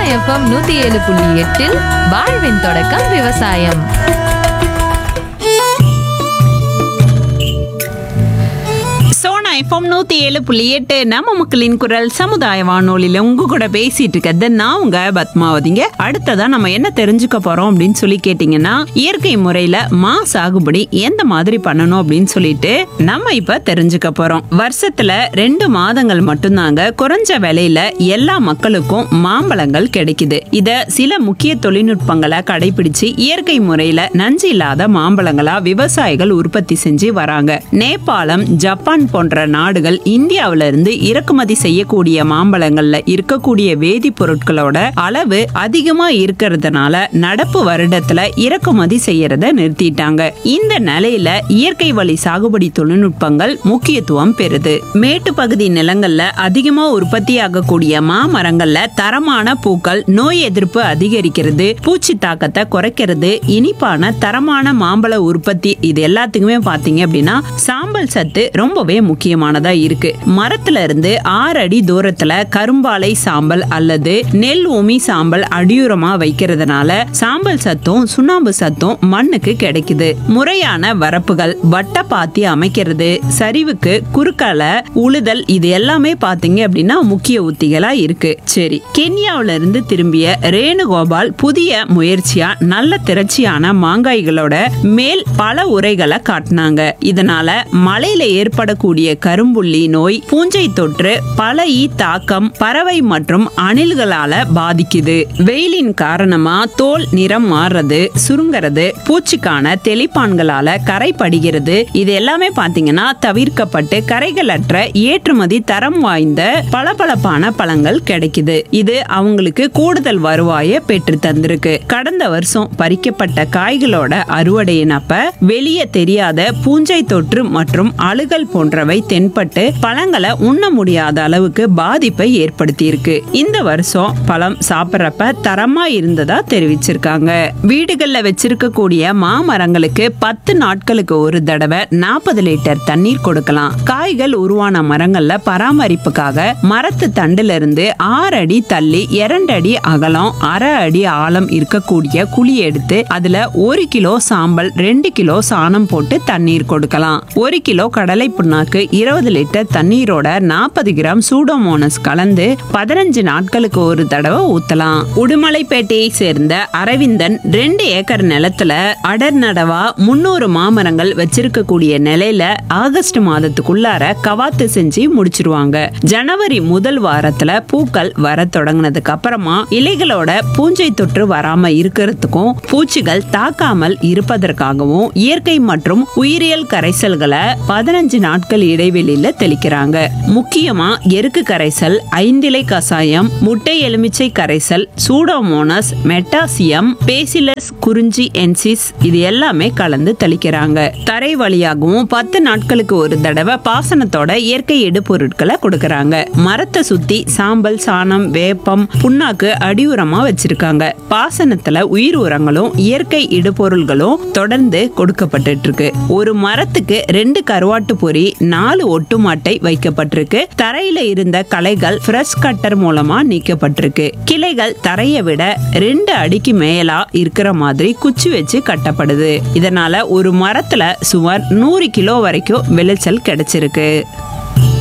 FM நூத்தி ஏழு புள்ளி எட்டில் வாழ்வின் தொடக்கம் விவசாயம் சோனா எஃப்எம் நூத்தி ஏழு புள்ளி எட்டு நம்ம மக்களின் குரல் சமுதாய வானொலியில உங்க கூட பேசிட்டு இருக்கிறது நான் உங்க பத்மாவதிங்க அடுத்ததா நம்ம என்ன தெரிஞ்சுக்க போறோம் அப்படின்னு சொல்லி கேட்டீங்கன்னா இயற்கை முறையில மா சாகுபடி எந்த மாதிரி பண்ணணும் அப்படின்னு சொல்லிட்டு நம்ம இப்ப தெரிஞ்சுக்க போறோம் வருஷத்துல ரெண்டு மாதங்கள் மட்டும்தாங்க குறைஞ்ச விலையில எல்லா மக்களுக்கும் மாம்பழங்கள் கிடைக்குது இத சில முக்கிய தொழில்நுட்பங்களை கடைபிடிச்சு இயற்கை முறையில நஞ்சு இல்லாத மாம்பழங்களா விவசாயிகள் உற்பத்தி செஞ்சு வராங்க நேபாளம் ஜப்பான் போன்ற நாடுகள் இந்தியாவில இருந்து இறக்குமதி செய்யக்கூடிய மாம்பழங்கள்ல இருக்கக்கூடிய வேதிப்பொருட்களோட அளவு அதிகமா இருக்கிறதுனால நடப்பு வருடத்துல இறக்குமதி செய்யறத நிறுத்திட்டாங்க இந்த நிலையில இயற்கை வழி சாகுபடி தொழில்நுட்பங்கள் முக்கியத்துவம் பெறுது மேட்டு பகுதி நிலங்கள்ல அதிகமா உற்பத்தியாகக்கூடிய மாமரங்கள்ல தரமான பூக்கள் நோய் எதிர்ப்பு அதிகரிக்கிறது பூச்சி தாக்கத்தை குறைக்கிறது இனிப்பான தரமான மாம்பழ உற்பத்தி இது எல்லாத்துக்குமே பாத்தீங்க அப்படின்னா சாம்பல் சத்து ரொம்பவே முக்கியமானதா இருக்கு மரத்துல இருந்து ஆறு அடி தூரத்துல கரும்பாலை சாம்பல் அல்லது நெல் உமி சாம்பல் அடியுரமா வைக்கிறதுனால சாம்பல் சத்தும் சுண்ணாம்பு சத்தும் மண்ணுக்கு கிடைக்குது முறையான வரப்புகள் வட்ட பாத்தி அமைக்கிறது சரிவுக்கு குறுக்கால உழுதல் இது எல்லாமே பாத்தீங்க அப்படின்னா முக்கிய உத்திகளா இருக்கு சரி கென்யாவில இருந்து திரும்பிய ரேணுகோபால் புதிய முயற்சியா நல்ல திரட்சியான மாங்காய்களோட மேல் பல உரைகளை காட்டினாங்க இதனால மலையில ஏற்படக்கூடிய கரும்புள்ளி நோய் பூஞ்சை தொற்று பல ஈ தாக்கம் பறவை மற்றும் அணில்களால பாதிக்குது வெயிலின் காரணமா தோல் நிறம் மாறுறது சுருங்கிறது பூச்சிக்கான தெளிப்பான்களால கரை படிகிறது இது எல்லாமே பாத்தீங்கன்னா தவிர்க்கப்பட்டு கரைகளற்ற ஏற்றுமதி தரம் வாய்ந்த பளபளப்பான பழங்கள் கிடைக்குது இது அவங்களுக்கு கூடுதல் வருவாயை பெற்று தந்திருக்கு கடந்த வருஷம் பறிக்கப்பட்ட காய்களோட அறுவடையினப்ப வெளியே தெரியாத பூஞ்சை தொற்று மற்றும் அழுகல் போன்றவை தென்பட்டு பழங்களை உண்ண முடியாத அளவுக்கு பாதிப்பை ஏற்படுத்தியிருக்கு இந்த வருஷம் பழம் சாப்பிட்றப்ப தரமா இருந்ததா தெரிவிச்சிருக்காங்க வீடுகள்ல வச்சிருக்கக்கூடிய மாமரங்களுக்கு பத்து நாட்களுக்கு ஒரு தடவை நாற்பது லிட்டர் தண்ணீர் கொடுக்கலாம் காய்கள் உருவான மரங்கள்ல பராமரிப்புக்காக மரத்து தண்டுல இருந்து ஆறு அடி தள்ளி இரண்டு அடி அகலம் அரை அடி ஆழம் இருக்கக்கூடிய குழி எடுத்து அதுல ஒரு கிலோ சாம்பல் ரெண்டு கிலோ சாணம் போட்டு தண்ணீர் கொடுக்கலாம் ஒரு கிலோ கடலை புண்ணாக்கு இருபது லிட்டர் தண்ணீரோட நாற்பது கிராம் சூடோமோனஸ் கலந்து பதினஞ்சு நாட்களுக்கு ஒரு தடவை ஊத்தலாம் உடுமலைப்பேட்டையை சேர்ந்த அரவிந்தன் ரெண்டு ஏக்கர் நிலத்துல அடர் நடவா முன்னூறு மாமரங்கள் வச்சிருக்கக்கூடிய நிலையில ஆகஸ்ட் மாதத்துக்குள்ளார கவாத்து செஞ்சு முடிச்சிருவாங்க ஜனவரி முதல் வாரத்துல பூக்கள் வர தொடங்கினதுக்கு அப்புறமா இலைகளோட பூஞ்சை தொற்று வராம இருக்கிறதுக்கும் பூச்சிகள் தாக்காமல் இருப்பதற்காகவும் இயற்கை மற்றும் உயிரியல் கரைசல்களை பதினஞ்சு நாட்கள் இடைவெளியில தெளிக்கிறாங்க முக்கியமா எருக்கு கரைசல் ஐந்திலை கசாயம் முட்டை எலுமிச்சை கரைசல் சூடோமோனஸ் மெட்டாசியம் பேசிலஸ் குறிஞ்சி என்சிஸ் இது எல்லாமே கலந்து தெளிக்கிறாங்க தரை வழியாகவும் பத்து நாட்களுக்கு ஒரு தடவை பாசனத்தோட இயற்கை இடுபொருட்களை கொடுக்கறாங்க மரத்தை சுத்தி சாம்பல் சாணம் வேப்பம் புண்ணாக்கு அடியுரமா வச்சிருக்காங்க பாசனத்துல உயிர் உரங்களும் இயற்கை இடுபொருள்களும் தொடர்ந்து கொடுக்கப்பட்டு இருக்கு ஒரு மரத்துக்கு ரெண்டு கருவாட்டு பொறி நாலு ஒட்டுமாட்டை வைக்கப்பட்டிருக்கு தரையில இருந்த களைகள் பிரஷ் கட்டர் மூலமா நீக்கப்பட்டிருக்கு கிளைகள் தரையை விட ரெண்டு அடிக்கு மேலா இருக்கிற மாதிரி குச்சி வச்சு கட்டப்படுது இதனால ஒரு மரத்துல சுமார் நூறு கிலோ வரைக்கும் விளைச்சல் கிடைச்சிருக்கு